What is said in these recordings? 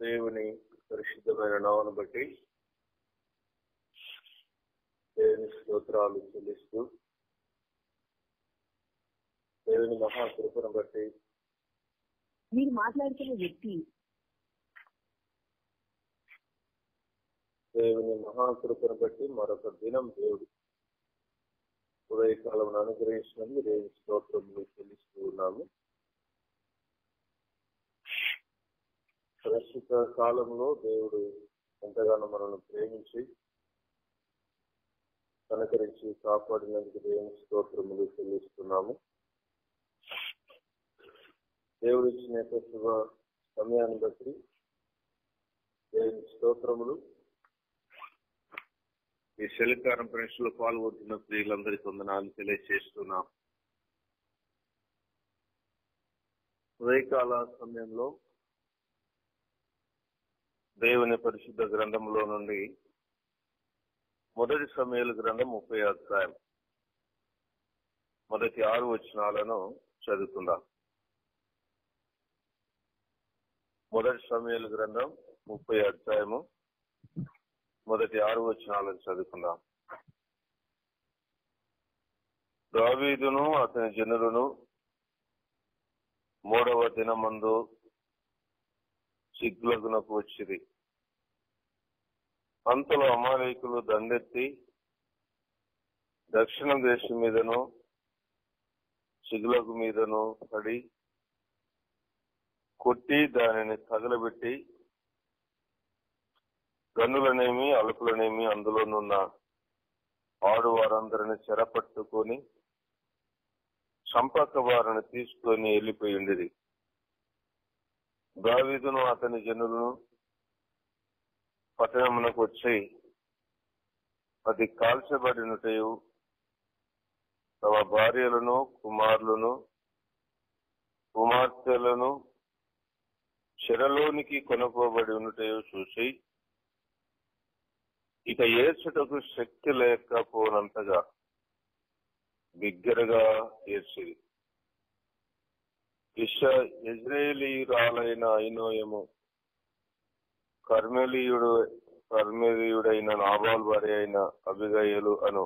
దేవుని పరిశుద్ధమైన నామను బట్టి దేవుని స్తోత్రాలు చెల్లిస్తూ దేవుని మహాకృపను బట్టి మీరు మాట్లాడుతున్న వ్యక్తి దేవుని మహాకృపను బట్టి మరొక దినం దేవుడు ఉదయకాలం అనుగ్రహించినందుకు దేవుని స్తోత్రములు చెల్లిస్తూ ఉన్నాము ప్రస్తుత కాలంలో దేవుడు ఎంతగానో మనల్ని ప్రేమించి కనకరించి కాపాడినందుకు దేవుని స్తోత్రములు చెల్లిస్తున్నాము దేవుడు ఇచ్చిన యొక్క శుభ సమయాన్ని బట్టి దేవుని స్తోత్రములు ఈ సెల్ కాన్ఫరెన్స్ లో పాల్గొంటున్న స్త్రీలందరికీ వందనాలు తెలియజేస్తున్నాం ఉదయకాల సమయంలో దేవుని పరిశుద్ధ గ్రంథంలో నుండి మొదటి సమయాల గ్రంథం ముప్పై అధ్యాయం మొదటి ఆరు వచనాలను చదువుకుందాం మొదటి సమయాల గ్రంథం ముప్పై అధ్యాయము మొదటి ఆరు వచనాలను చదువుకుందాం దావీదును అతని జనులను మూడవ దినమందు సిగ్గులగునకు వచ్చింది అంతలో అమాయకులు దండెత్తి దక్షిణ దేశం మీదను సిగులకు మీదను పడి కొట్టి దానిని తగలబెట్టి గన్నులనేమి అలుపులనేమి అందులోనున్న ఆడువారందరిని చెరపట్టుకొని చంపక వారిని తీసుకొని వెళ్ళిపోయి ఉండేది దావీదును అతని జనులను పట్టణమునకు వచ్చి అది కాల్చబడినటయు తమ భార్యలను కుమారులను కుమార్తెలను చెరలోనికి కొనుక్కోబడి ఉన్నటయో చూసి ఇక ఏడ్చుటకు శక్తి లేకపోనంతగా బిగ్గరగా ఏడ్చింది ఇష ఇజ్రాయేలీయురాలైన ఐనోయము కర్మేలీయుడు కర్మేలీయుడైన నాబాల్ భార్య అయిన అభిగయలు అను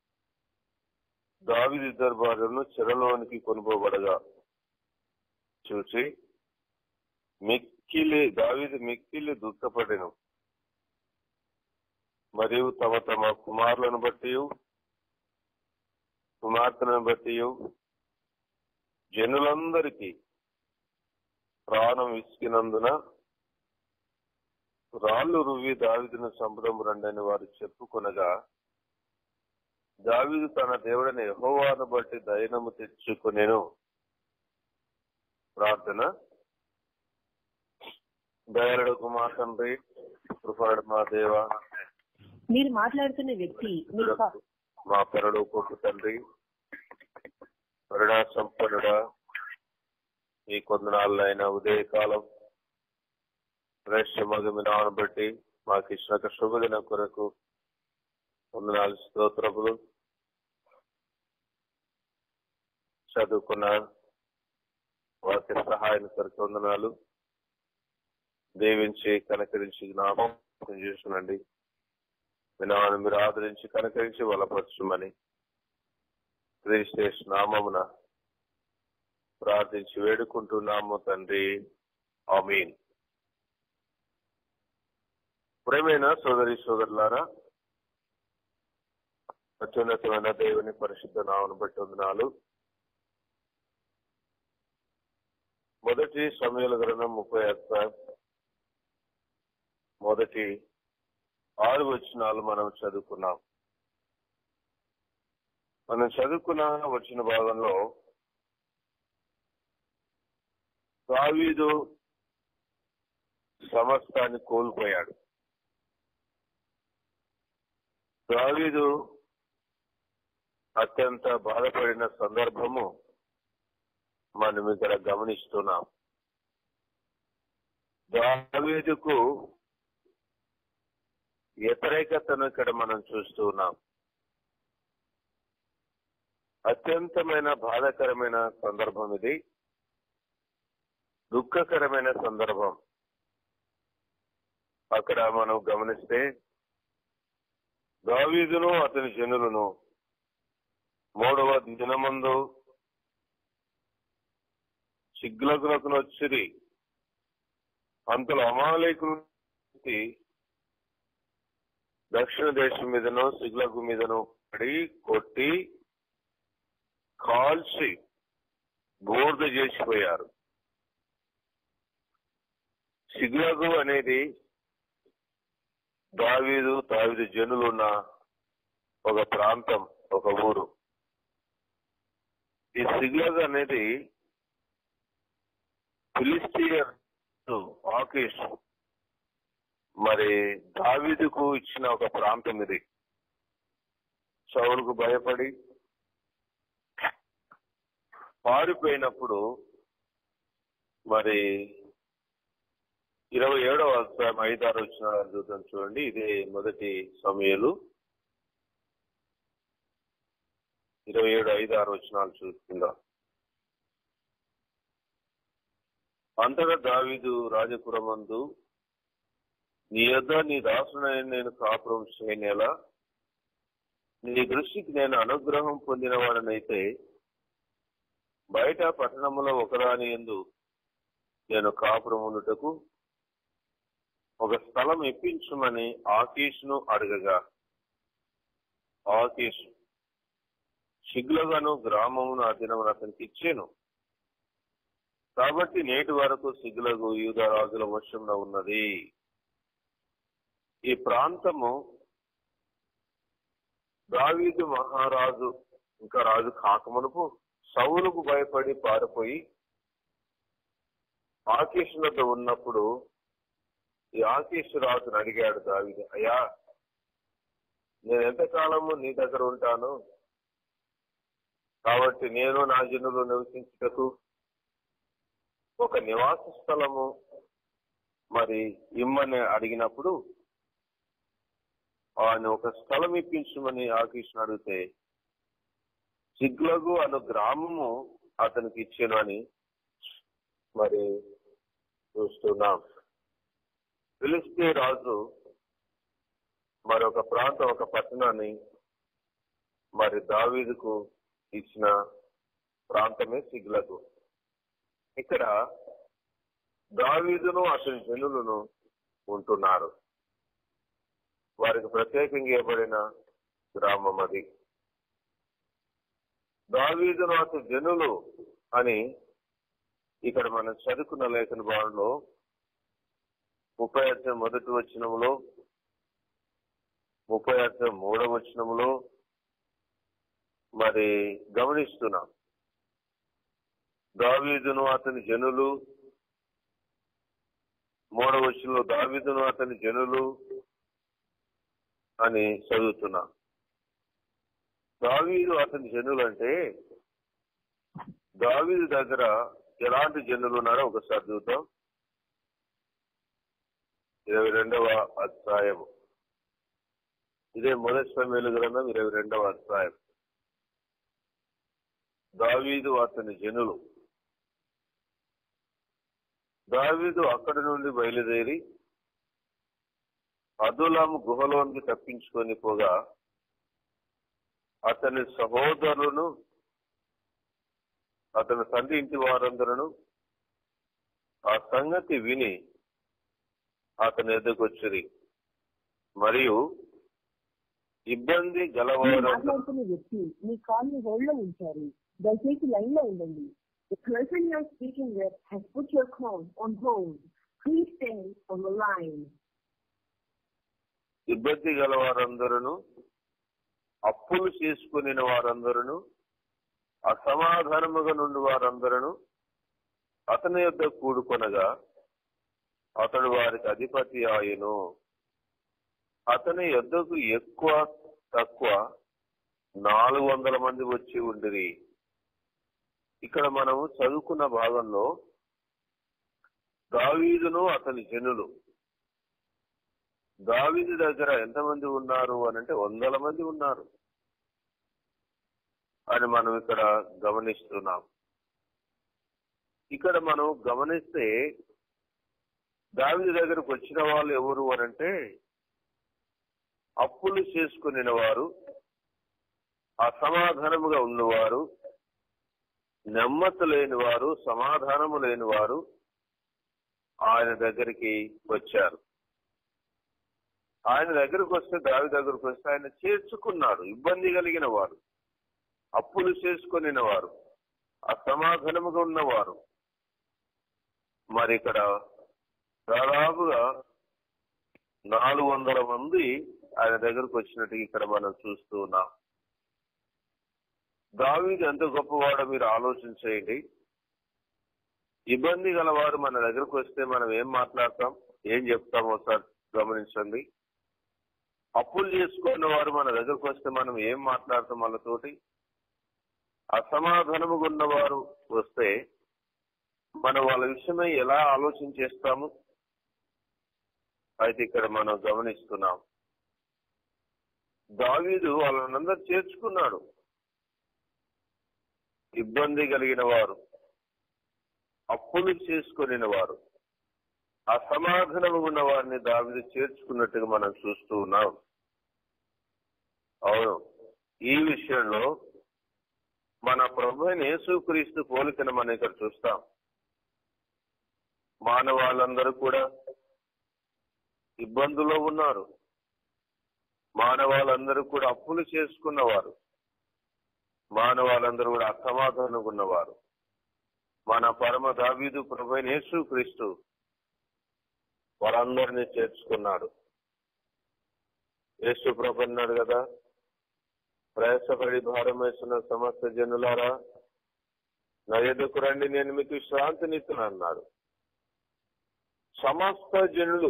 దావిది దర్బారును చెరలోనికి కొనుకోబడగా చూసి మిక్కిలి దావిది మిక్కిలి దుఃఖపడెను మరియు తమ తమ కుమారులను బట్టి కుమార్తెలను బట్టి జనులందరికీ ప్రాణం ఇచ్చినందున రాళ్ళు రువి దావిదును చంపడం రండని వారు చెప్పుకొనగా దావిదు తన దేవుడిని యహోవాను బట్టి దైనము తెచ్చుకునేను ప్రార్థన దయాళుడు మా తండ్రి కృపాడు మా దేవ మీరు మాట్లాడుతున్న వ్యక్తి మీకు కా- మా పరుడు కొట్టు తండ్రి కరుణా సంపన్నుడా ఈ కొందనాళ్ళైన ఉదయకాలం శ్రేష్టమగమినాను బట్టి మాకు ఇచ్చిన శుభదిన కొరకు వందనాలు స్తోత్రములు చదువుకున్న వాక్య సహాయం కొరకు వందనాలు దీవించి కనకరించి జ్ఞాపకం చేస్తునండి వినాను మీరు ఆదరించి కనకరించి బలపరచుమని క్రీస్తేష్ నామమున ప్రార్థించి వేడుకుంటున్నాము తండ్రి ఆమీన్ ప్రేమైన సోదరి సోదరులారా అత్యున్నతమైన దేవుని పరిశుద్ధ నామను బట్టి వందనాలు మొదటి సమయాల గ్రంథం ముప్పై అధ్యాయం మొదటి ఆరు వచనాలు మనం చదువుకున్నాం మనం చదువుకున్న వచ్చిన భాగంలో దావీదు సమస్తాన్ని కోల్పోయాడు దావీదు అత్యంత బాధపడిన సందర్భము మనం ఇక్కడ గమనిస్తున్నాం దావీదుకు వ్యతిరేకతను ఇక్కడ మనం చూస్తూ ఉన్నాం అత్యంతమైన బాధాకరమైన సందర్భం ఇది దుఃఖకరమైన సందర్భం అక్కడ మనం గమనిస్తే దావీదును అతని జనులను మూడవ దినమందు సిగ్లకులకు వచ్చిరి అంతలో అమాలేకులు దక్షిణ దేశం మీదను సిగ్లకు మీదను పడి కొట్టి కాల్చి బోర్డు చేసిపోయారు సిగ్లగు అనేది దావీదు దావీదు జనులున్న ఒక ప్రాంతం ఒక ఊరు ఈ సిగ్లగ్ అనేది ఫిలిస్టియర్ ఆకేష్ మరి దావీదుకు ఇచ్చిన ఒక ప్రాంతం ఇది సౌలుకు భయపడి పారిపోయినప్పుడు మరి ఇరవై ఏడవ అధ్యాయం ఐదారు వచ్చిన చూద్దాం చూడండి ఇదే మొదటి సమయలు ఇరవై ఏడు ఐదు ఆరు వచ్చినాలు చూస్తుందాం అంతటా దావీదు రాజపురమందు నీ యొద్ద నీ దాసునైన నేను కాపురం చేయనేలా నీ దృష్టికి నేను అనుగ్రహం పొందిన వాడనైతే బయట పట్టణములో ఒకదాని ఎందు నేను కాపురం ఉండుటకు ఒక స్థలం ఇప్పించమని ఆకీష్ను అడగగా ఆకీష్ సిగ్లగాను గ్రామమును ఆ దినమున అతనికి ఇచ్చాను కాబట్టి నేటి వరకు సిగ్లగు యూద రాజుల వశంలో ఉన్నది ఈ ప్రాంతము దావీదు మహారాజు ఇంకా రాజు కాకమునుపు సౌలుకు భయపడి పారిపోయి ఆకీష్ వద్ద ఉన్నప్పుడు ఈ ఆకీష్ రాజును అడిగాడు దావీదు అయ్యా నేను ఎంతకాలము నీ దగ్గర ఉంటాను కాబట్టి నేను నా జనులు నివసించుటకు ఒక నివాస స్థలము మరి ఇమ్మని అడిగినప్పుడు ఆయన ఒక స్థలం ఇప్పించమని ఆకీష్ను అడిగితే సిగ్లగు అను గ్రామము అతనికి ఇచ్చాను అని మరి చూస్తున్నాం ఫిలిస్తే రాజు మరొక ప్రాంతం ఒక పట్టణాన్ని మరి దావీదుకు ఇచ్చిన ప్రాంతమే సిగ్లకు ఇక్కడ దావీదును అతని జనులను ఉంటున్నారు వారికి ప్రత్యేకంగా ఇవ్వబడిన గ్రామం అది దావీదును అతని జనులు అని ఇక్కడ మనం చదువుకున్న లేఖన భావంలో ముప్పై అర్థం మొదటి వచనములో ముప్పై అర్థం మూడవ వచనములో మరి గమనిస్తున్నాం దావీదును అతని జనులు మూడవ వచనంలో దావీదును అతని జనులు అని చదువుతున్నాం దావీదు అతని జనులు అంటే దావీదు దగ్గర ఎలాంటి జనులు ఉన్నారో ఒకసారి చూద్దాం ఇరవై రెండవ అధ్యాయం ఇదే మొదటి సమయంలో గ్రంథం ఇరవై రెండవ అధ్యాయం దావీదు అతని జనులు దావీదు అక్కడి నుండి బయలుదేరి అదులాము గుహలోనికి తప్పించుకొని పోగా అతని సహోదరులను అతని తండ్రి ఇంటి వారందరూ ఆ సంగతి విని అతని ఎదుకొచ్చిరి మరియు ఇబ్బంది మీరు గలవారు మాట్లాడుతున్న వ్యక్తి మీ కాల్ని హోల్డ్ లో ఉంచారు దయచేసి లైన్ లో ఉండండి The person you're speaking with has put your call on hold. Please stay on the line. ఇబ్బంది గల వారందరూ అప్పులు చేసుకుని వారందరూ అసమాధానముగా నుండి వారందరూ అతని యొద్ద కూడుకొనగా అతడు వారికి అధిపతి ఆయను అతని యొద్దకు ఎక్కువ తక్కువ నాలుగు వందల మంది వచ్చి ఉండిరి ఇక్కడ మనము చదువుకున్న భాగంలో దావీదును అతని జనులు దావీదు దగ్గర ఎంతమంది ఉన్నారు అని అంటే వందల మంది ఉన్నారు అని మనం ఇక్కడ గమనిస్తున్నాం ఇక్కడ మనం గమనిస్తే దావిది దగ్గరకు వచ్చిన వాళ్ళు ఎవరు అనంటే అప్పులు చేసుకుని వారు అసమాధానముగా ఉన్నవారు నెమ్మత లేని వారు సమాధానము లేని వారు ఆయన దగ్గరికి వచ్చారు ఆయన దగ్గరకు వస్తే దావి దగ్గరకు వస్తే ఆయన చేర్చుకున్నాడు ఇబ్బంది కలిగిన వారు అప్పులు చేసుకుని వారు అసమాధానముగా ఉన్నవారు మరి ఇక్కడ దాదాపుగా నాలుగు వందల మంది ఆయన దగ్గరకు వచ్చినట్టు ఇక్కడ మనం చూస్తూ ఉన్నాం దావీదు ఎంత గొప్పవాడో మీరు ఆలోచన చేయండి ఇబ్బంది గలవారు మన దగ్గరకు వస్తే మనం ఏం మాట్లాడతాం ఏం చెప్తాం ఒకసారి గమనించండి అప్పులు చేసుకున్న వారు మన దగ్గరకు వస్తే మనం ఏం మాట్లాడతాం వాళ్ళతోటి అసమాధానముగా ఉన్నవారు వస్తే మనం వాళ్ళ విషయమై ఎలా ఆలోచన చేస్తాము అయితే ఇక్కడ మనం గమనిస్తున్నాం దావీదు వాళ్ళనందరూ చేర్చుకున్నాడు ఇబ్బంది కలిగిన వారు అప్పులు చేసుకుని వారు అసమాధానము ఉన్న వారిని దావిది చేర్చుకున్నట్టుగా మనం చూస్తూ ఉన్నాం అవును ఈ విషయంలో మన ప్రభు అయిన యేసుక్రీస్తు పోలికను మనం ఇక్కడ చూస్తాం మానవాళ్ళందరూ కూడా ఇబ్బందుల్లో ఉన్నారు మానవాళ్ళందరూ కూడా అప్పులు చేసుకున్నవారు మానవాళ్ళందరూ కూడా అసమాధానంగా ఉన్నవారు మన పరమ దావీదు ప్రభు అయిన యేసుక్రీస్తు వారందరినీ చేర్చుకున్నాడు యేసు ప్రభు అన్నాడు కదా ప్రయాసపడి భారం వేసిన సమస్త జనులారా నా ఎదుకు రండి నేను మీకు శాంతినిస్తున్నాను అన్నాడు సమస్త జనులు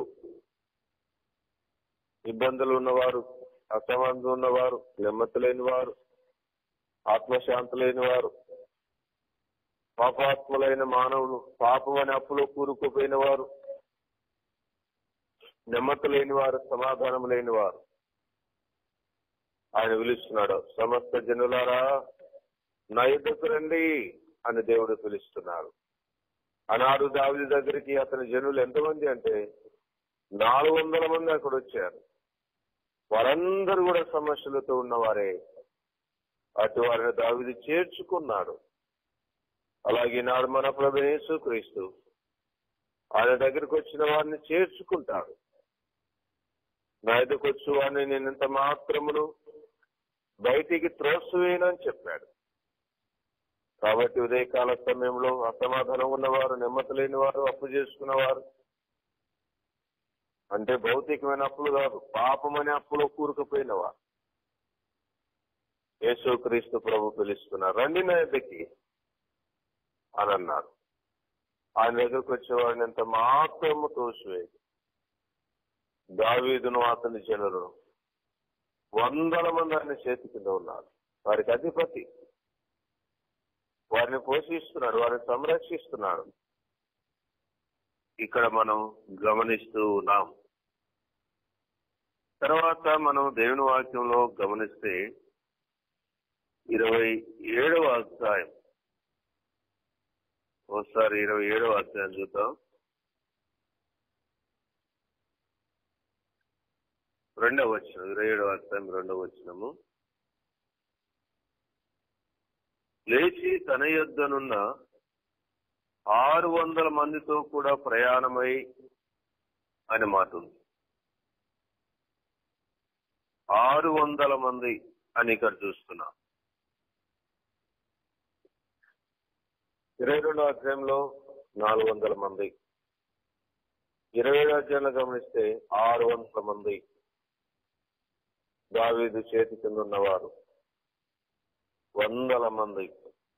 ఇబ్బందులు ఉన్నవారు అసమానం ఉన్నవారు నెమ్మతి లేని వారు ఆత్మశాంతి లేని వారు పాపాత్ములైన మానవులు పాపం అనే అప్పులో కూరుకుపోయిన వారు నెమ్మతి లేని వారు సమాధానం లేని వారు ఆయన పిలుస్తున్నాడు సమస్త జనులారా నా యుద్ధకు రండి అని దేవుడు పిలుస్తున్నాడు అనాడు దావిది దగ్గరికి అతని జనులు ఎంతమంది అంటే నాలుగు వందల మంది అక్కడ వచ్చారు వారందరూ కూడా సమస్యలతో ఉన్నవారే అటు వారిని దావిది చేర్చుకున్నాడు అలాగే నాడు మన ప్రభు యేసుక్రీస్తు ఆయన దగ్గరికి వచ్చిన వారిని చేర్చుకుంటాడు నా ఎదుకు వచ్చి వారిని నేను ఇంత మాత్రమును బయటికి త్రోసివేయనని చెప్పాడు కాబట్టి ఉదయకాల సమయంలో అసమాధానం ఉన్నవారు నెమ్మది లేని వారు అప్పు చేసుకున్నవారు అంటే భౌతికమైన అప్పులు కాదు పాపం అనే అప్పులో కూరుకుపోయినవారు యేసుక్రీస్తు ప్రభు పిలుస్తున్నారు రండి నా ఎద్దకి అని అన్నారు ఆయన దగ్గరకు వచ్చేవాడిని ఎంత మాత్రము తోసివేది దావీదును అతని జనులను వందల మంది ఆయన చేతి కింద ఉన్నారు వారికి అధిపతి వారిని పోషిస్తున్నాడు వారిని సంరక్షిస్తున్నాడు ఇక్కడ మనం గమనిస్తూ ఉన్నాం తర్వాత మనం దేవుని వాక్యంలో గమనిస్తే ఇరవై ఏడవ అధ్యాయం ఒకసారి ఇరవై ఏడవ అధ్యాయం చూద్దాం రెండవ వచ్చిన ఇరవై ఏడవ అధ్యాయం రెండవ వచ్చినము లేచి తన యొద్దనున్న ఆరు వందల మందితో కూడా ప్రయాణమై అని మాట ఉంది ఆరు వందల మంది అని ఇక్కడ చూస్తున్నాం ఇరవై రెండో అధ్యాయంలో నాలుగు వందల మంది ఇరవై ఏడో అధ్యాయంలో గమనిస్తే ఆరు వందల మంది దావీదు చేతి కింద ఉన్నవారు వందల మంది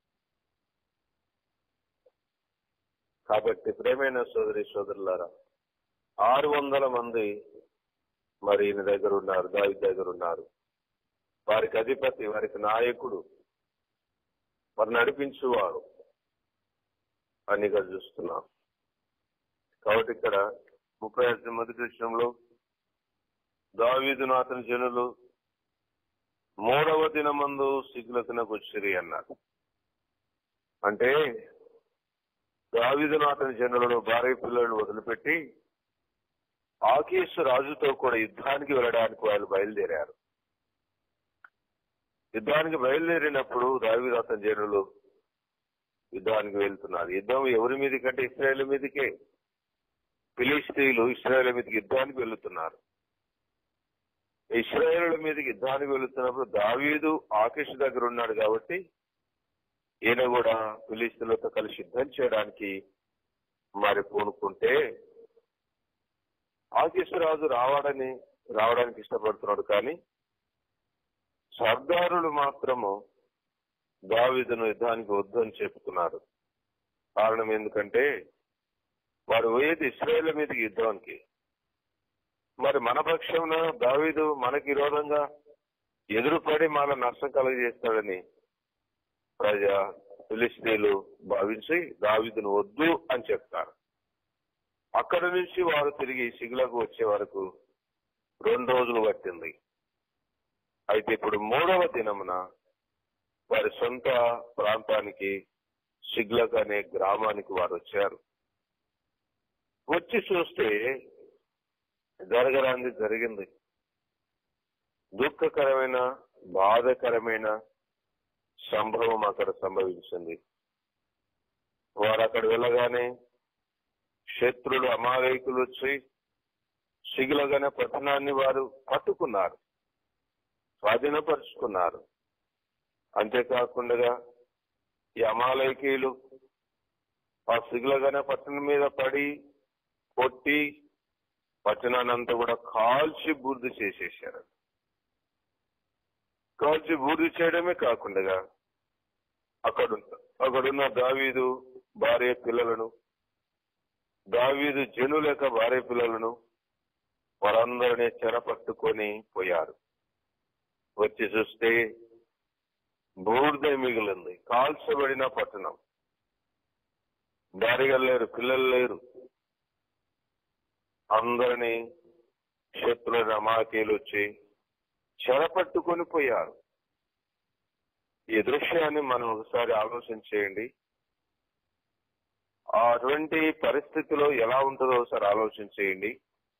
కాబట్టి ప్రేమైన సోదరి సోదరులారా ఆరు వందల మంది మరి ఈయన దగ్గర ఉన్నారు దావి దగ్గర ఉన్నారు వారికి అధిపతి వారికి నాయకుడు వారు నడిపించువారు అని ఇక్కడ చూస్తున్నాం కాబట్టి ఇక్కడ ముప్పై ఐదు మొదటి విషయంలో దావీదును అతని జనులు మూడవ దినమందు సిగ్గులకునకు వచ్చిరి అన్నారు అంటే దావీదును అతని జనులను భార్య పిల్లలను వదిలిపెట్టి ఆకీసు రాజుతో కూడా యుద్ధానికి వెళ్ళడానికి వాళ్ళు బయలుదేరారు యుద్ధానికి బయలుదేరినప్పుడు దావిదాత జనులు యుద్ధానికి వెళ్తున్నారు యుద్ధం ఎవరి మీది కంటే ఇస్రాయేల్ మీదకే ఫిలిస్తీన్లు ఇస్రాయేల్ మీదకి యుద్ధానికి వెళ్తున్నారు ఇస్రాయేల్ మీదకి యుద్ధానికి వెళుతున్నప్పుడు దావీదు ఆకేష్ దగ్గర ఉన్నాడు కాబట్టి ఈయన కూడా ఫిలిస్తీన్లతో కలిసి యుద్ధం చేయడానికి మరి పూనుకుంటే ఆకేశ్వరాజు రావాడని రావడానికి ఇష్టపడుతున్నాడు కానీ సర్దారులు మాత్రము దావీదును యుద్ధానికి వద్దు అని చెప్పుకున్నారు కారణం ఎందుకంటే వారు పోయేది ఇస్రాయేల్ మీదకి యుద్ధానికి మరి మన పక్షంన దావీదు మనకి విరోధంగా ఎదురుపడి మన నష్టం కలుగజేస్తాడని ప్రజా ఫిలిస్తీన్లు భావించి దావీదును వద్దు అని చెప్తారు అక్కడి నుంచి వారు తిరిగి సిగులకు వచ్చే వరకు రెండు రోజులు పట్టింది అయితే ఇప్పుడు మూడవ దినమున వారి సొంత ప్రాంతానికి సిగ్లక్ అనే గ్రామానికి వారు వచ్చారు వచ్చి చూస్తే జరగరాంది జరిగింది దుఃఖకరమైన బాధకరమైన సంభవం అక్కడ సంభవించింది వారు అక్కడ వెళ్ళగానే శత్రులు అమాయకులు వచ్చి సిగులగనే పట్టణాన్ని వారు పట్టుకున్నారు స్వాధీనపరుచుకున్నారు అంతేకాకుండా ఈ అమాలయకీయులు ఆ సిగులగనే పట్టణం మీద పడి కొట్టి పట్టణాన్ని అంతా కూడా కాల్చి బూర్ది చేసేసారు కాల్చి బూర్ది చేయడమే కాకుండా అక్కడ అక్కడున్న దావీదు భార్య పిల్లలను దావీదు జనుల యొక్క భార్య పిల్లలను వారందరినీ చెరపట్టుకొని పోయారు వచ్చి చూస్తే బూర్దే మిగిలింది కాల్చబడిన పట్టణం భార్యలు లేరు పిల్లలు లేరు అందరినీ శత్రుల అమాకేలు వచ్చి చెరపట్టుకొని పోయారు ఈ దృశ్యాన్ని మనం ఒకసారి ఆలోచన చేయండి అటువంటి పరిస్థితిలో ఎలా ఉంటుందో ఒకసారి ఆలోచన చేయండి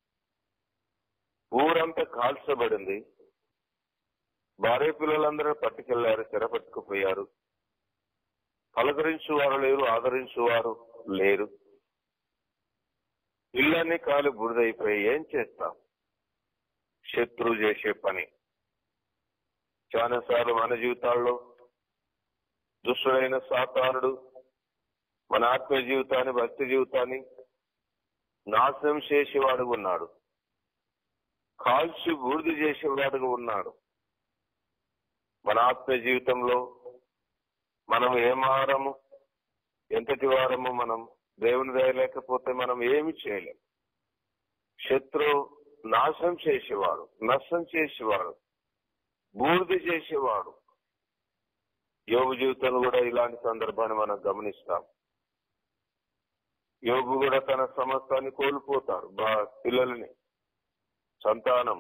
ఊరంతా కాల్చబడింది భార్య పిల్లలందరూ పట్టుకెళ్లారు చెరపట్టుకుపోయారు పలకరించు వారు లేరు ఆదరించు వారు లేరు ఇళ్ళన్నీ కాలు బురదైపోయి ఏం చేస్తాం శత్రువు చేసే పని చాలాసార్లు మన జీవితాల్లో దుష్టుడైన సాతానుడు మన ఆత్మీయ జీవితాన్ని భక్తి జీవితాన్ని నాశనం చేసేవాడు ఉన్నాడు కాల్చి బూడిద చేసేవాడుగా ఉన్నాడు మన ఆత్మీయ జీవితంలో మనం ఏం వారము ఎంతటి వారము మనం దేవుని దయలేకపోతే మనం ఏమి చేయలేం శత్రు నాశనం చేసేవాడు నష్టం చేసేవాడు బూడిద చేసేవాడు యోగు జీవితంలో కూడా ఇలాంటి సందర్భాన్ని మనం గమనిస్తాం యోగు కూడా తన సమస్తాన్ని కోల్పోతాడు బా పిల్లల్ని సంతానం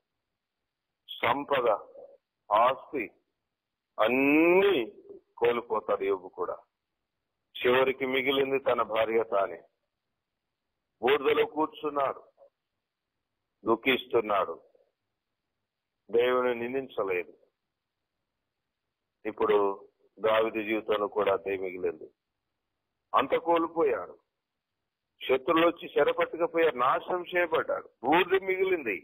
సంపద ఆస్తి అన్ని కోల్పోతాడు యోగు కూడా చివరికి మిగిలింది తన భార్య తానే బూడిదలో కూర్చున్నాడు దుఃఖిస్తున్నాడు దేవుని నిందించలేదు ఇప్పుడు దావిది జీవితంలో కూడా అదే మిగిలింది అంత కోల్పోయాడు శత్రులు వచ్చి చెరపట్టుకపోయారు నాశనం చేయబడ్డాడు బూర్ది మిగిలింది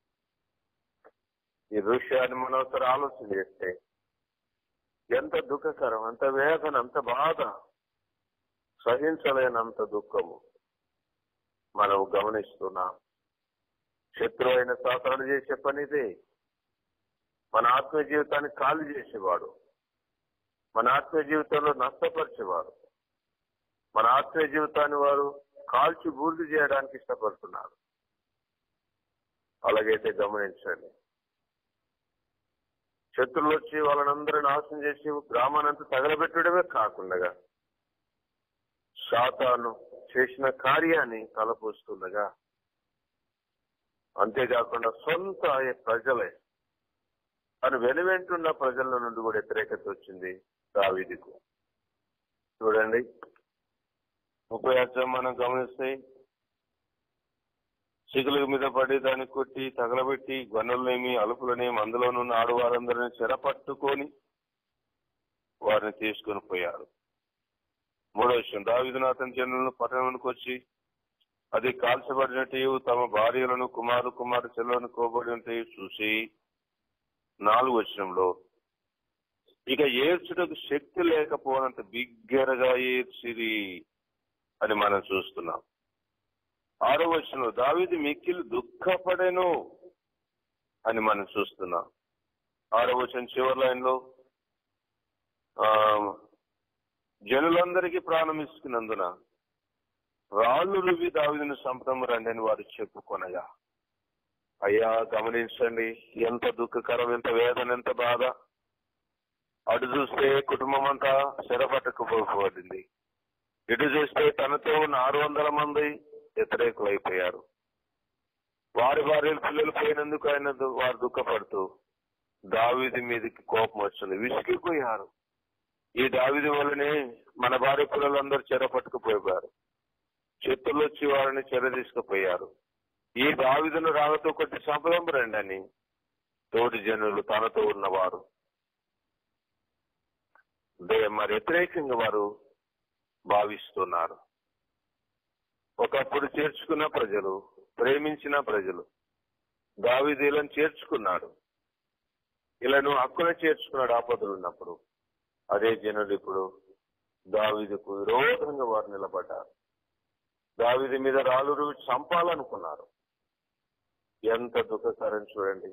ఈ దృశ్యాన్ని మనం ఒకసారి ఆలోచన చేస్తే ఎంత దుఃఖకరం అంత వేదన అంత బాధ సహించలేనంత దుఃఖము మనం గమనిస్తున్నాం శత్రు అయిన సాతాను చేసే పని ఇదే మన ఆత్మీయ జీవితాన్ని ఖాళీ చేసేవాడు మన ఆత్మీయ జీవితంలో నష్టపరిచేవాడు మన ఆత్మీయ జీవితాన్ని వారు కాల్చి బూర్ది చేయడానికి ఇష్టపడుతున్నారు అలాగైతే గమనించండి శత్రులు వచ్చి వాళ్ళనందరూ నాశనం చేసి గ్రామానంతా తగలబెట్టడమే కాకుండా శాతాను చేసిన కార్యాన్ని తలపోస్తుండగా అంతేకాకుండా సొంత ప్రజలే అని వెనువెంటున్న ప్రజల నుండి కూడా వ్యతిరేకత వచ్చింది దావీదికు చూడండి ముప్పై అర్థం మనం గమనిస్తే చిగుల మీద పడి దాన్ని కొట్టి తగలబెట్టి గొన్నలనేమి అలుపులనేమి అందులో ఉన్న ఆడవారందరిని చెరపట్టుకొని వారిని తీసుకొని పోయారు మూడో విషయం దావిదిన అతని జనులను పట్టణానికి వచ్చి అది కాల్చబడినట్టు తమ భార్యలను కుమారు కుమారు చెల్లెలను కోబడి చూసి నాలుగు వచనంలో ఇక ఏడ్చుటకు శక్తి లేకపోనంత బిగ్గరగా ఏడ్చిరి అని మనం చూస్తున్నాం ఆరో వచనంలో దావిది మిక్కిలి దుఃఖపడెను అని మనం చూస్తున్నాం ఆరో వచనం చివరి లైన్ లో ఆ, జనులందరికీ ప్రాణం ఇస్తున్నందున రాళ్ళు రువి దావిదిని సంపదం రండి అని వారు చెప్పుకొనగా అయ్యా గమనించండి ఎంత దుఃఖకరం ఎంత వేదన ఎంత బాధ అటు చూస్తే కుటుంబం అంతా చెరపట్టకపోబడింది ఇటు చూస్తే తనతో ఉన్న ఆరు వందల మంది వ్యతిరేకులు అయిపోయారు వారి భార్యలు పిల్లలు పోయినందుకు ఆయన దు- వారు దుఃఖపడుతూ దావిది మీదకి కోపం వచ్చింది విసిగిపోయారు ఈ దావిది వల్లనే మన భార్య పిల్లలందరూ చెర పట్టుకుపోయారు చేతుల్లో వచ్చి వారిని చెర తీసుకుపోయారు ఈ దావిదును రాగతో కొట్టి సంపదం రండి అని తోటి జనులు తనతో ఉన్నవారు దే- మరి వ్యతిరేకంగా వారు భావిస్తున్నారు ఒకప్పుడు చేర్చుకున్న ప్రజలు ప్రేమించిన ప్రజలు దావిదీలను చేర్చుకున్నాడు ఇలాను హక్కున చేర్చుకున్నాడు ఆపదలు ఉన్నప్పుడు అదే జనులు ఇప్పుడు దావిదుకు విరోధంగా వారు నిలబడ్డారు దావిది మీద రాళ్ళు చంపాలనుకున్నారు ఎంత దుఃఖకరం చూడండి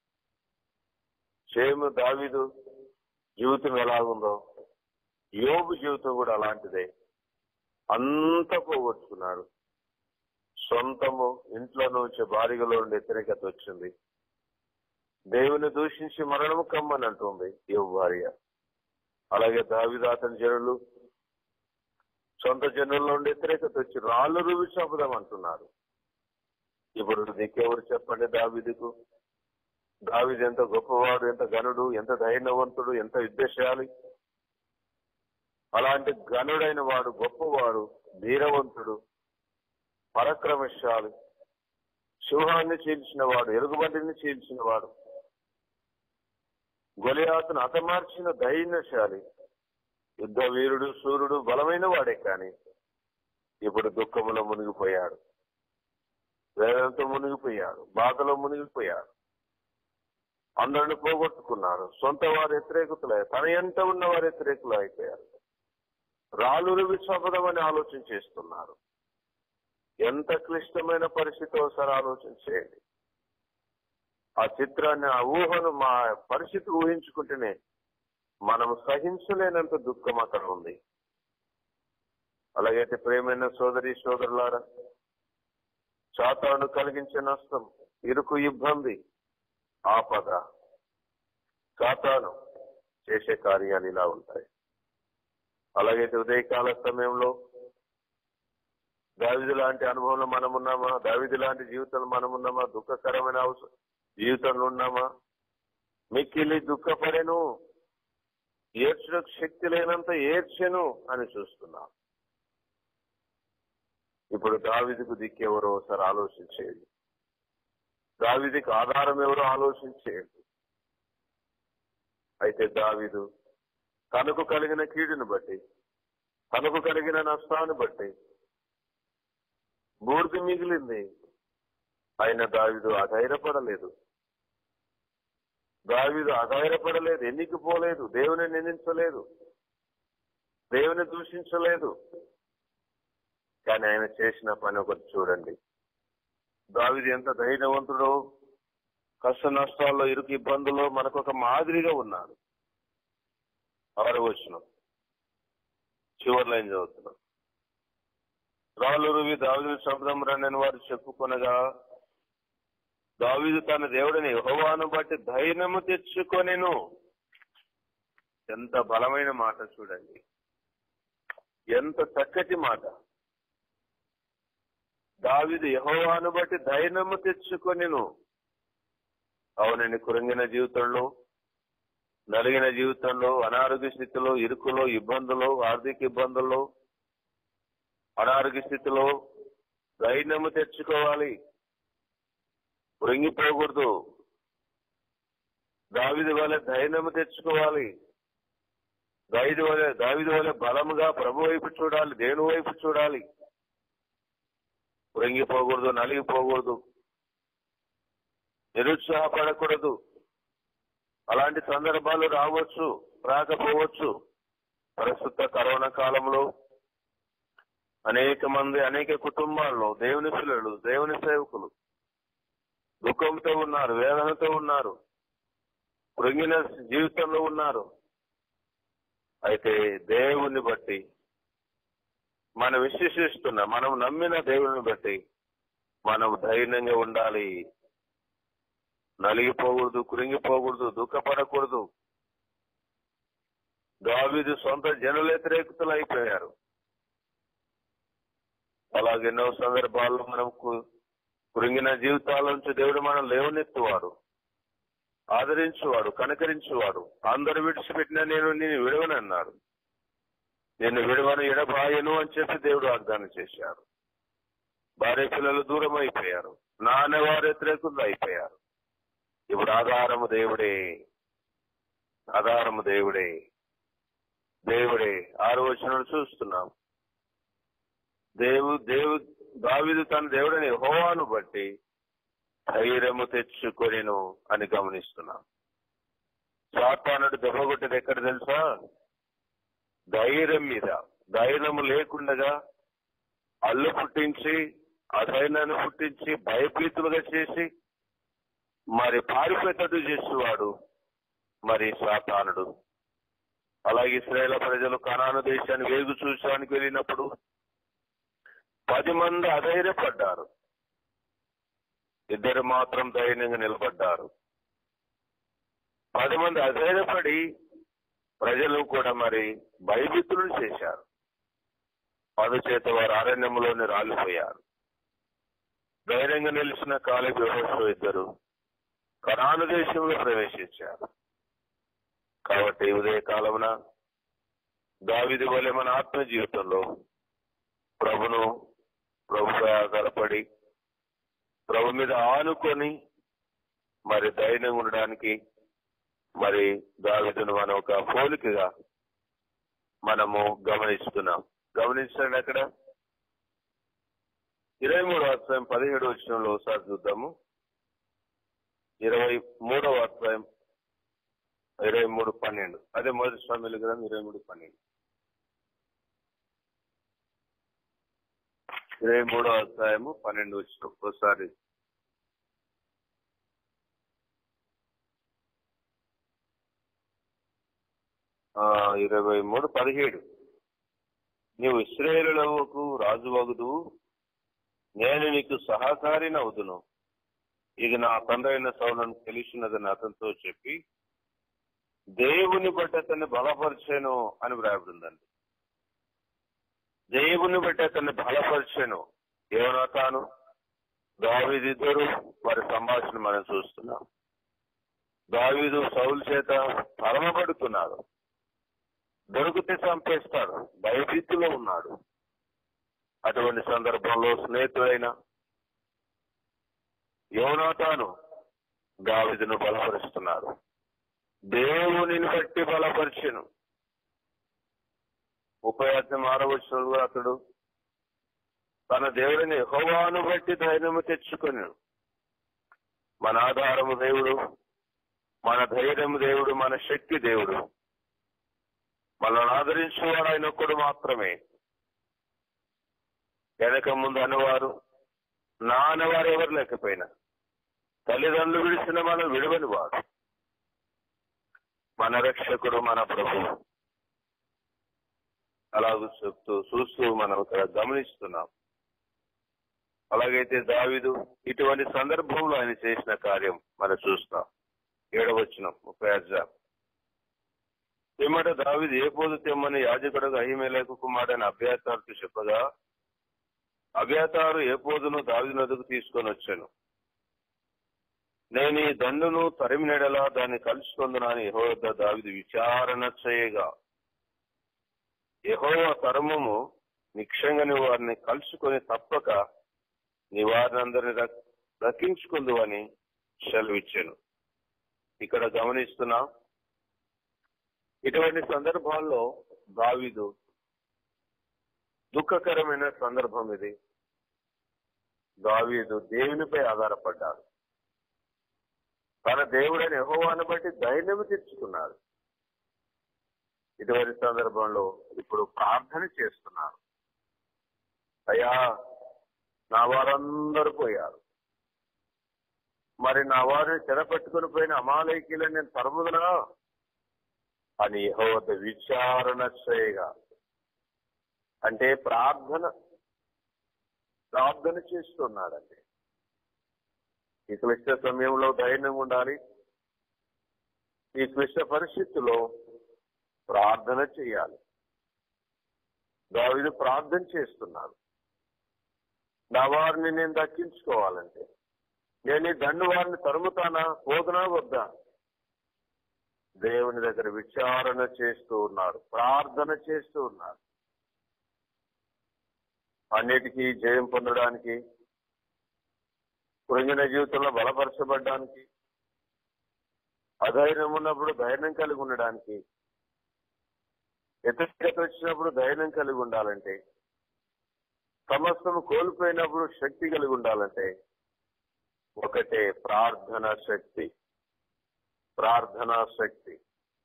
సేమ్ దావిదు జీవితం ఎలాగుందో యోబు జీవితం కూడా అలాంటిదే అంత పోగొట్టుకున్నాడు సొంతము ఇంట్లో నుంచి భార్యలో ఉండే వ్యతిరేకత వచ్చింది దేవుని దూషించి మరణము కమ్మని అంటుంది యోబు భార్య అలాగే దావిద అతని జనులు సొంత జనుల్లో ఉండే వ్యతిరేకత వచ్చి రాళ్ళు రువి చంపుదాం అంటున్నారు ఇప్పుడు నీకెవరు చెప్పండి దావిదికు దావిది ఎంత గొప్పవాడు ఎంత ఘనుడు ఎంత ధైర్యవంతుడు ఎంత యుద్ధశాలి అలాంటి ఘనుడైన వాడు గొప్పవాడు ధీరవంతుడు పరక్రమశాలి సింహాన్ని చీల్చిన వాడు ఎలుగుబండిని చీల్చిన వాడు గొలియాతును హతమార్చిన ధైర్యశాలి యుద్ధ వీరుడు సూర్యుడు బలమైన వాడే కాని ఇప్పుడు దుఃఖములో మునిగిపోయాడు వేదంతో మునిగిపోయాడు బాధలో మునిగిపోయాడు అందరిని పోగొట్టుకున్నారు సొంత వారు వ్యతిరేకతలే తన ఎంత ఉన్న వారు వ్యతిరేకులు అయిపోయారు రాళ్ళు విశ్వపదమని ఆలోచన చేస్తున్నారు ఎంత క్లిష్టమైన పరిస్థితి ఒకసారి ఆలోచన చేయండి ఆ చిత్రాన్ని ఆ ఊహను మా పరిస్థితి ఊహించుకుంటేనే మనం సహించలేనంత దుఃఖం అక్కడ ఉంది అలాగైతే ప్రేమైన సోదరి సోదరులారా చాతాను కలిగించే నష్టం ఇరుకు ఇబ్బంది ఆపద చాతాను చేసే కార్యాలు ఇలా ఉంటాయి అలాగైతే ఉదయకాల సమయంలో దావిది లాంటి అనుభవంలో మనం ఉన్నామా దావిది లాంటి జీవితంలో మనం ఉన్నామా దుఃఖకరమైన అవసరం జీవితంలో ఉన్నామా మిక్కిలి దుఃఖపడెను ఏడ్చడానికి శక్తి లేనంత ఏడ్చెను అని చూస్తున్నాం ఇప్పుడు దావిదికు దిక్కెవరో ఒకసారి ఆలోచించేయండి దావిదికి ఆధారం ఎవరో ఆలోచించేయండి అయితే దావిదు తనకు కలిగిన కీడును బట్టి తనకు కలిగిన నష్టాన్ని బట్టి బూర్ది మిగిలింది ఆయన దావిదు అధైర్యపడలేదు దావిదు అధైర్యపడలేదు ఎన్నికి పోలేదు దేవుని నిందించలేదు దేవుని దూషించలేదు కానీ ఆయన చేసిన పని ఒకటి చూడండి దావిది ఎంత ధైర్యవంతుడో కష్ట నష్టాల్లో ఇరుకు ఇబ్బందుల్లో మనకు ఒక మాదిరిగా ఉన్నాడు ఆరు వచ్చిన చివరి లైన్ చదువుతున్నాం రాళ్ళు రువి దావిదు శబ్దం రండి వారు చెప్పుకొనగా దావీదు తన దేవుడిని యెహోవాను బట్టి ధైర్యము తెచ్చుకొనెను ఎంత బలమైన మాట చూడండి ఎంత చక్కటి మాట దావీదు యెహోవాను బట్టి ధైర్యము తెచ్చుకొనెను అవునండి కురంగిన జీవితంలో నలిగిన జీవితంలో అనారోగ్య స్థితిలో ఇరుకులో ఇబ్బందులు ఆర్థిక ఇబ్బందుల్లో అనారోగ్య స్థితిలో ధైర్యము తెచ్చుకోవాలి కృంగిపోకూడదు దావిది వల్ల ధైర్యం తెచ్చుకోవాలి దావిది వల్ల దావిది వల్ల బలముగా ప్రభు వైపు చూడాలి దేవుని వైపు చూడాలి కృంగిపోకూడదు నలిగిపోకూడదు నిరుత్సాహపడకూడదు అలాంటి సందర్భాలు రావచ్చు రాకపోవచ్చు ప్రస్తుత కరోనా కాలంలో అనేక మంది అనేక కుటుంబాల్లో దేవుని పిల్లలు దేవుని సేవకులు దుఃఖంతో ఉన్నారు వేదనతో ఉన్నారు కృంగిన జీవితంలో ఉన్నారు అయితే దేవుని బట్టి మనం విశ్వసిస్తున్న మనం నమ్మిన దేవుని బట్టి మనం ధైర్యంగా ఉండాలి నలిగిపోకూడదు కృంగిపోకూడదు దుఃఖపడకూడదు దావీదు సొంత జనుల వ్యతిరేకతలు అయిపోయారు అలాగే ఎన్నో సందర్భాల్లో మనం కు- కృంగిన జీవితాల నుంచి దేవుడు మనం లేవనెత్తువాడు ఆదరించువాడు కనకరించువాడు అందరు విడిచిపెట్టిన నేను నేను విడవనన్నాడు నేను విడవను ఎడబాయను అని చెప్పి దేవుడు వాగ్దానం చేశాడు భార్య పిల్లలు దూరం అయిపోయారు నాన్నవారు వ్యతిరేకులు అయిపోయారు ఇప్పుడు ఆధారము దేవుడే ఆధారము దేవుడే దేవుడే ఆరు వచనాలు చూస్తున్నాం దేవు దేవు దావిదు తన దేవుడిని హోవాను బట్టి ధైర్యము తెచ్చుకొనిను అని గమనిస్తున్నాం సాతానుడు దెబ్బగొట్టేది ఎక్కడ తెలుసా ధైర్యం మీద ధైర్యము లేకుండగా అల్లు పుట్టించి అధైర్యాన్ని పుట్టించి భయభీతులుగా చేసి మరి పారిపోయేటట్టు చేసేవాడు మరి సాతానుడు అలాగే ఇస్రాయేల్ ప్రజలు కనాను దేశాన్ని వేగు చూసానికి వెళ్ళినప్పుడు పది మంది అధైర్యపడ్డారు ఇద్దరు మాత్రం ధైర్యంగా నిలబడ్డారు పది మంది అధైర్యపడి ప్రజలు కూడా మరి భయభీతులను చేశారు అందుచేత వారు అరణ్యంలోని రాలిపోయారు ధైర్యంగా నిలిచిన కాలి వ్యవస్థ ఇద్దరు కనాను దేశంలో ప్రవేశించారు కాబట్టి ఉదయ కాలమున దావిది వలె మన ఆత్మ జీవితంలో ప్రభును ప్రభుపై ఆధారపడి ప్రభు మీద ఆనుకొని మరి ధైర్యంగా ఉండడానికి మరి దావిదును మనం ఒక పోలికగా మనము గమనిస్తున్నాం గమనించండి అక్కడ ఇరవై మూడవ అధ్యాయం పదిహేడు వచ్చినంలో ఒకసారి చూద్దాము ఇరవై మూడవ అధ్యాయం ఇరవై మూడు పన్నెండు అదే మొదటి స్వామిలు గ్రంథం ఇరవై మూడు పన్నెండు ఇరవై మూడో అధ్యాయము పన్నెండు వచ్చిన ఒకసారి ఆ, ఇరవై మూడు పదిహేడు నీవు ఇస్రాయేలులకు రాజువగుదు నేను నీకు సహకారిని అవుదును ఇది నా తండ్రి అయిన సౌలను తెలిసినదని అతనితో చెప్పి దేవుని బట్టి అతన్ని బలపరిచాను అని వ్రాయబడిందండి దేవుని బట్టి అతన్ని బలపరిచాను ఏమన్నా తాను దావీదిద్దరు వారి సంభాషణ మనం చూస్తున్నాం దావీదు సౌలు చేత తరమబడుతున్నాడు దొరికితే చంపేస్తాడు భయభీతిలో ఉన్నాడు అటువంటి సందర్భంలో స్నేహితుడైన యోనాతాను దావిదును బలపరుస్తున్నాడు దేవునిని బట్టి బలపరిచెను ముప్పై అధ్యాయం ఆరో వచ్చిన అతడు తన దేవుడిని హోవాను బట్టి ధైర్యము తెచ్చుకొని మన ఆధారము దేవుడు మన ధైర్యము దేవుడు మన శక్తి దేవుడు మనల్ని ఆదరించేవాడు ఆయన ఒక్కడు మాత్రమే వెనక ముందు అనేవారు నా అనేవారు ఎవరు లేకపోయినా తల్లిదండ్రులు విడిచిన మనం విడవని వాడు మన రక్షకుడు మన ప్రభు అలాగూ చెప్తూ చూస్తూ మనం ఇక్కడ గమనిస్తున్నాం అలాగైతే దావిదు ఇటువంటి సందర్భంలో ఆయన చేసిన కార్యం మనం చూస్తాం ఏడవచ్చిన ముప్పై అధ్యాయం పిమ్మట దావిది ఏ పోదు తెమ్మని యాజకుడుగా అహిమేలకు కుమారుడైన అభ్యాతారుతో చెప్పగా అభ్యాతారు ఏ పోదును దావిది నదుకు తీసుకొని వచ్చాను నేను ఈ దండును తరిమినెడలా దాన్ని కలుసుకుందునా అని యెహోవా దావిది విచారణ చేయగా యెహోవా తరమము నిక్షంగని వారిని కలుసుకొని తప్పక నీ వారిని అందరిని రక్- దక్కించుకుందు అని సెలవిచ్చాను ఇక్కడ గమనిస్తున్నాం ఇటువంటి సందర్భాల్లో దావీదు దుఃఖకరమైన సందర్భం ఇది దావీదు దేవునిపై ఆధారపడ్డాడు తన దేవుడని యెహోవాను బట్టి ధైర్యం తెచ్చుకున్నాడు ఇటువంటి సందర్భంలో ఇప్పుడు ప్రార్థన చేస్తున్నారు అయ్యా నా వారందరూ పోయారు మరి నా వారిని చెరపట్టుకుని పోయిన అమాలయకీలను నేను తరముదనా అని యెహోవద్ద విచారణ చేయగా అంటే ప్రార్థన ప్రార్థన చేస్తున్నాడండి ఈ క్లిష్ట సమయంలో ధైర్యం ఉండాలి ఈ క్లిష్ట పరిస్థితుల్లో ప్రార్థన చేయాలి దావిదు ప్రార్థన చేస్తున్నాడు నా వారిని నేను దక్కించుకోవాలంటే నేను ఈ దండు వారిని తరుముతానా పోదునా వద్దా దేవుని దగ్గర విచారణ చేస్తూ ఉన్నాడు ప్రార్థన చేస్తూ ఉన్నాడు అన్నిటికీ జయం పొందడానికి కృంగిన జీవితంలో బలపరచబడడానికి అధైర్యం ఉన్నప్పుడు ధైర్యం కలిగి ఉండడానికి వ్యతిరేకత వచ్చినప్పుడు ధైర్యం కలిగి ఉండాలంటే సమస్తం కోల్పోయినప్పుడు శక్తి కలిగి ఉండాలంటే ఒకటే ప్రార్థన శక్తి ప్రార్థనా శక్తి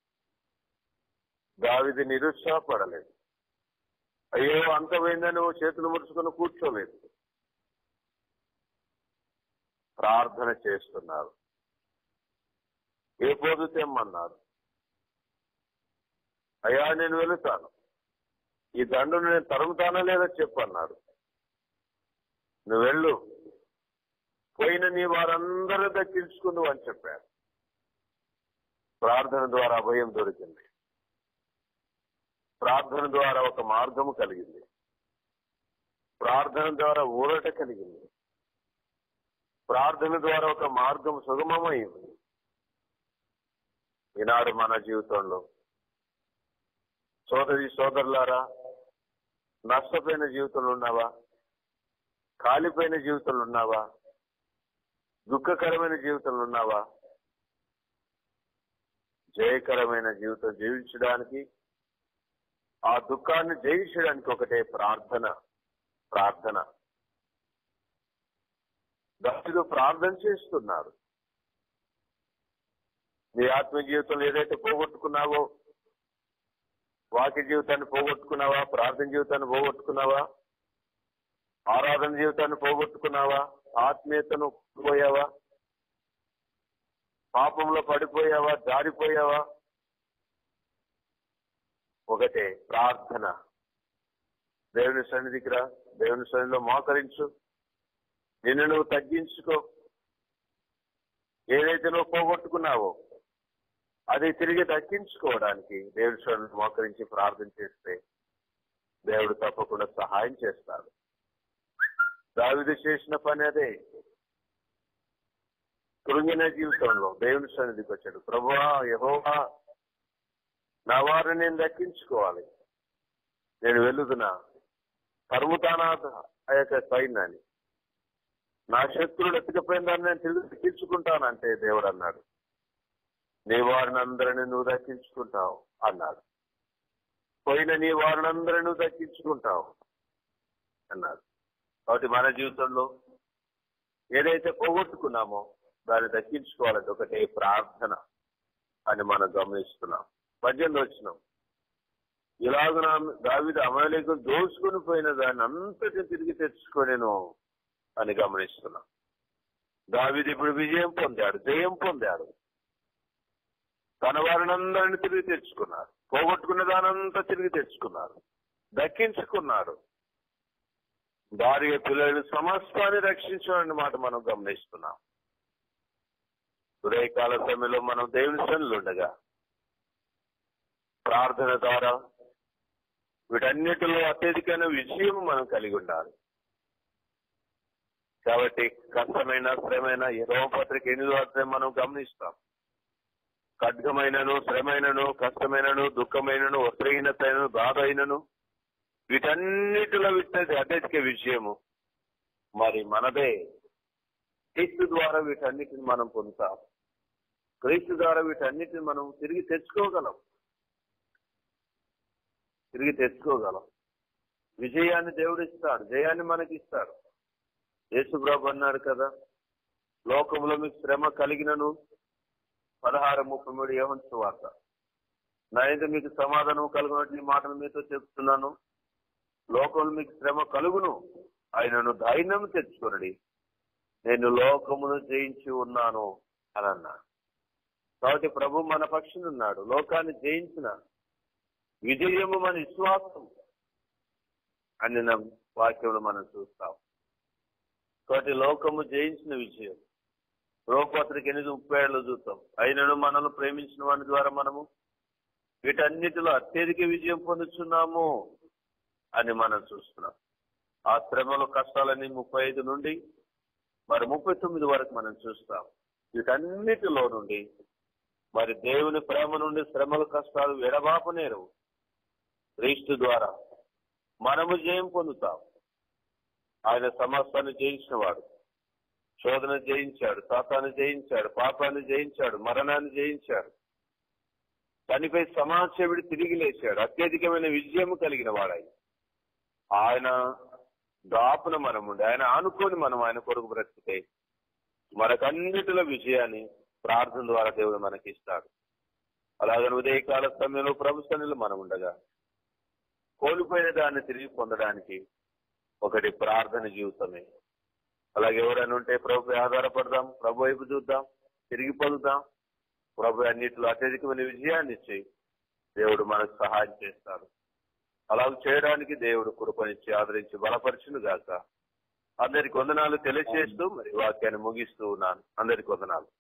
దావిది నిరుత్సాహపడలేదు అయ్యో అంతమైందని నువ్వు చేతులు ముడుచుకుని కూర్చోలేదు ప్రార్థన చేస్తున్నారు ఏ పోదు తెమ్మన్నారు అయ్యా నేను వెళుతాను ఈ దండును నేను తరుముతానా లేదా చెప్పన్నాడు నువ్వు వెళ్ళు పోయిన నీ వారందరూ దక్కించుకుందు అని చెప్పాడు ప్రార్థన ద్వారా అభయం దొరికింది ప్రార్థన ద్వారా ఒక మార్గము కలిగింది ప్రార్థన ద్వారా ఊరట కలిగింది ప్రార్థన ద్వారా ఒక మార్గం సుగమమైంది ఈనాడు మన జీవితంలో సోదరి సోదరులారా నష్టపోయిన జీవితంలో ఉన్నావా కాలిపోయిన జీవితంలో ఉన్నావా దుఃఖకరమైన జీవితంలో ఉన్నావా జయకరమైన జీవితం జీవించడానికి ఆ దుఃఖాన్ని జయించడానికి ఒకటే ప్రార్థన ప్రార్థన దానిలో ప్రార్థన చేస్తున్నారు నీ ఆత్మ జీవితంలో ఏదైతే పోగొట్టుకున్నావో వాక్య జీవితాన్ని పోగొట్టుకున్నావా ప్రార్థన జీవితాన్ని పోగొట్టుకున్నావా ఆరాధన జీవితాన్ని పోగొట్టుకున్నావా ఆత్మీయతను పోయావా పాపంలో పడిపోయావా జారిపోయావా ఒకటే ప్రార్థన దేవుని సన్నిధికి రా దేవుని సన్నిధిలో మోకరించు నిన్ను నువ్వు తగ్గించుకో ఏదైతే నువ్వు పోగొట్టుకున్నావో అది తిరిగి దక్కించుకోవడానికి దేవుడి సన్నిధిని మోకరించి ప్రార్థన చేస్తే దేవుడు తప్పకుండా సహాయం చేస్తాడు దావిది చేసిన పని అదే కృంగిన జీవితంలో దేవుని సన్నిధికి వచ్చాడు ప్రభువా యహోవా నా వారిని నేను దక్కించుకోవాలి నేను వెళుతున్నా తరుముతానా ఆ యొక్క సైన్యాన్ని నా శత్రుడు ఎత్తుకపోయిన దాన్ని నేను తిరిగి దక్కించుకుంటానంటే దేవుడు అన్నాడు నీ వారిని అందరిని నువ్వు దక్కించుకుంటావు అన్నాడు పోయిన నీ వారిని అందరిని నువ్వు దక్కించుకుంటావు అన్నాడు కాబట్టి మన జీవితంలో ఏదైతే పోగొట్టుకున్నామో దాన్ని దక్కించుకోవాలంటే ఒకటే ప్రార్థన అని మనం గమనిస్తున్నాం పద్దెనిమిది వచ్చినాం ఇలాగ నా దావిద అమలేకు దోసుకుని పోయిన దాన్ని అంతటి తిరిగి తెచ్చుకోనేను అని గమనిస్తున్నాం దావిది ఇప్పుడు విజయం పొందాడు జయం పొందాడు తన వారినందరిని తిరిగి తెచ్చుకున్నారు పోగొట్టుకున్న దానంతా తిరిగి తెచ్చుకున్నారు దక్కించుకున్నాడు భార్య పిల్లలు సమస్తాన్ని రక్షించడం మాట మనం గమనిస్తున్నాం ఉదయకాల సమయంలో మనం దేవుని సన్నిలో ఉండగా ప్రార్థన ద్వారా వీటన్నిటిలో అత్యధికమైన విజయం మనం కలిగి ఉండాలి కాబట్టి కష్టమైన శ్రమైన ఇరవ పత్రిక ఎనిమిదో అధ్యాయం మనం గమనిస్తాం ఖడ్గమైనను శ్రమైనను కష్టమైనను దుఃఖమైనను వస్త్రహీనతైనను బాధ అయినను వీటన్నిటిలో విట్టది అత్యధిక విజయము మరి మనదే క్రీస్తు ద్వారా వీటన్నిటిని మనం పొందుతాం క్రీస్తు ద్వారా వీటన్నిటిని మనం తిరిగి తెచ్చుకోగలం తిరిగి తెచ్చుకోగలం విజయాన్ని దేవుడు ఇస్తాడు జయాన్ని మనకి ఇస్తాడు యేసుప్రభు అన్నాడు కదా లోకంలో మీకు శ్రమ కలిగినను పదహారు ముప్పై మూడు ఏమంచు వార్త నా అయితే మీకు సమాధానం కలుగునట్టు ఈ మాటలు మీతో చెప్తున్నాను లోకంలో మీకు శ్రమ కలుగును ఆయనను ధైర్యం తెచ్చుకొనడి నేను లోకమును జయించి ఉన్నాను అని అన్నాడు కాబట్టి ప్రభు మన పక్షులు ఉన్నాడు లోకాన్ని జయించిన విజయము మన విశ్వాసం అని నా వాక్యంలో మనం చూస్తాం కాబట్టి లోకము జయించిన విజయం రోపత్రిక ఎనిమిది ముప్పై ఏళ్ళు చూస్తాం అయినను మనల్ని ప్రేమించిన వాని ద్వారా మనము వీటన్నిటిలో అత్యధిక విజయం పొందుతున్నాము అని మనం చూస్తున్నాం ఆ శ్రమలు కష్టాలని ముప్పై ఐదు నుండి మరి ముప్పై తొమ్మిది వరకు మనం చూస్తాం వీటన్నిటిలో నుండి మరి దేవుని ప్రేమ నుండి శ్రమలు కష్టాలు ఎడబాపనేరు క్రీస్తు ద్వారా మనము జయం పొందుతాం ఆయన సమస్తాన్ని జయించిన వాడు శోధన జయించాడు సాతాన్ని జయించాడు పాపాన్ని జయించాడు మరణాన్ని జయించాడు దానిపై సమాజసేవుడు తిరిగి లేచాడు అత్యధికమైన విజయం కలిగిన వాడాయి ఆయన దాపున మనం ఉండి ఆయన ఆనుకొని మనం ఆయన కొరకు బ్రతికితే మనకన్నిటిలో విజయాన్ని ప్రార్థన ద్వారా దేవుడు మనకి ఇస్తాడు అలాగే ఉదయకాల సమయంలో ప్రభు సన్నిలో మనం ఉండగా కోల్పోయిన దాన్ని తిరిగి పొందడానికి ఒకటి ప్రార్థన జీవితమే అలాగే ఎవరైనా ఉంటే ప్రభు ఆధారపడదాం ప్రభు వైపు చూద్దాం తిరిగి పొందుదాం ప్రభు అన్నిటిలో అత్యధికమైన విజయాన్ని ఇచ్చి దేవుడు మనకు సహాయం చేస్తాడు అలా చేయడానికి దేవుడు కృపనిచ్చి ఆదరించి బలపరచును గాక అందరికి వందనాలు తెలియజేస్తూ మరి వాక్యాన్ని ముగిస్తూ ఉన్నాను అందరికి వందనాలు